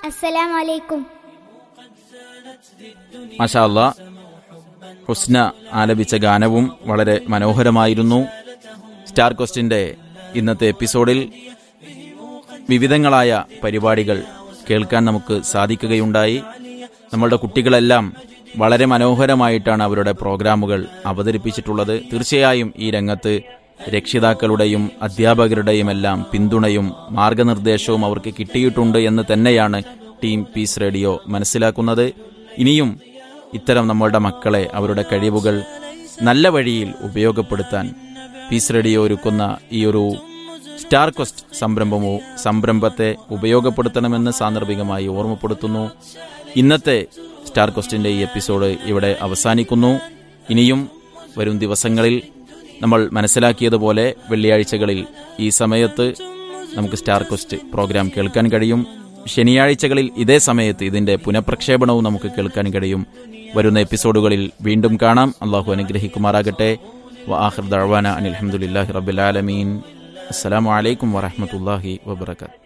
അസ്സലാമു അലൈക്കും മാഷാ അല്ലാ ഹുസ്ന ആലപിച്ച ഗാനവും വളരെ മനോഹരമായിരുന്നു സ്റ്റാർ ക്വസ്റ്റിന്റെ ഇന്നത്തെ എപ്പിസോഡിൽ വിവിധങ്ങളായ പരിപാടികൾ കേൾക്കാൻ നമുക്ക് സാധിക്കുകയുണ്ടായി നമ്മളുടെ കുട്ടികളെല്ലാം വളരെ മനോഹരമായിട്ടാണ് അവരുടെ പ്രോഗ്രാമുകൾ അവതരിപ്പിച്ചിട്ടുള്ളത് തീർച്ചയായും ഈ രംഗത്ത് രക്ഷിതാക്കളുടെയും അധ്യാപകരുടെയും എല്ലാം പിന്തുണയും മാർഗനിർദ്ദേശവും അവർക്ക് കിട്ടിയിട്ടുണ്ട് എന്ന് തന്നെയാണ് ടീം പീസ് റേഡിയോ മനസ്സിലാക്കുന്നത് ഇനിയും ഇത്തരം നമ്മളുടെ മക്കളെ അവരുടെ കഴിവുകൾ നല്ല വഴിയിൽ ഉപയോഗപ്പെടുത്താൻ പീസ് റേഡിയോ ഒരുക്കുന്ന ഈ ഒരു സ്റ്റാർ ക്വസ്റ്റ് സംരംഭമോ സംരംഭത്തെ ഉപയോഗപ്പെടുത്തണമെന്ന് സാന്ദർഭികമായി ഓർമ്മപ്പെടുത്തുന്നു ഇന്നത്തെ സ്റ്റാർ ക്വസ്റ്റിന്റെ ഈ എപ്പിസോഡ് ഇവിടെ അവസാനിക്കുന്നു ഇനിയും വരും ദിവസങ്ങളിൽ നമ്മൾ മനസ്സിലാക്കിയതുപോലെ വെള്ളിയാഴ്ചകളിൽ ഈ സമയത്ത് നമുക്ക് സ്റ്റാർ ക്വസ്റ്റ് പ്രോഗ്രാം കേൾക്കാൻ കഴിയും ശനിയാഴ്ചകളിൽ ഇതേ സമയത്ത് ഇതിന്റെ പുനഃപ്രക്ഷേപണവും നമുക്ക് കേൾക്കാൻ കഴിയും വരുന്ന എപ്പിസോഡുകളിൽ വീണ്ടും കാണാം അള്ളാഹു അനുഗ്രഹിക്കുമാറാകട്ടെ വാഹിർ ദഅ്വാന അനിൽ ഹംദുലില്ലാഹി റബ്ബിൽ ആലമീൻ അസ്സലാമു അലൈക്കും വറഹ്മത്തുള്ളാഹി വബറകാതുഹു